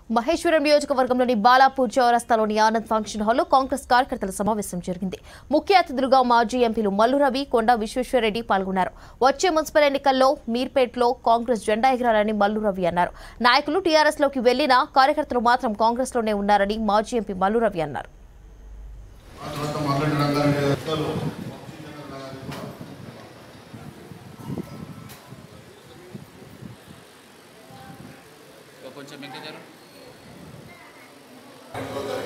మహేశ్వరం నియోజకవర్గంలోని బాలాపూర్ చౌరస్తాలోని ఆనంద్ ఫంక్షన్ హాల్లో కాంగ్రెస్ కార్యకర్తల సమావేశం జరిగింది ముఖ్య అతిథులుగా మాజీ ఎంపీలు మల్లు రవి కొండ విశ్వేశ్వరరెడ్డి పాల్గొన్నారు వచ్చే మున్సిపల్ ఎన్నికల్లో మీర్పేట్లో కాంగ్రెస్ జెండా ఎగరాలని మల్లు రవి అన్నారు నాయకులు టీఆర్ఎస్ లోకి వెళ్లినా కార్యకర్తలు మాత్రం కాంగ్రెస్ లోనే ఉన్నారని మాజీ ఎంపీ మల్లు రవి అన్నారు ఆ తర్వాత మాట్లాడిన గారి అసలు కొంచెం ఇంకా జరు ఇంకో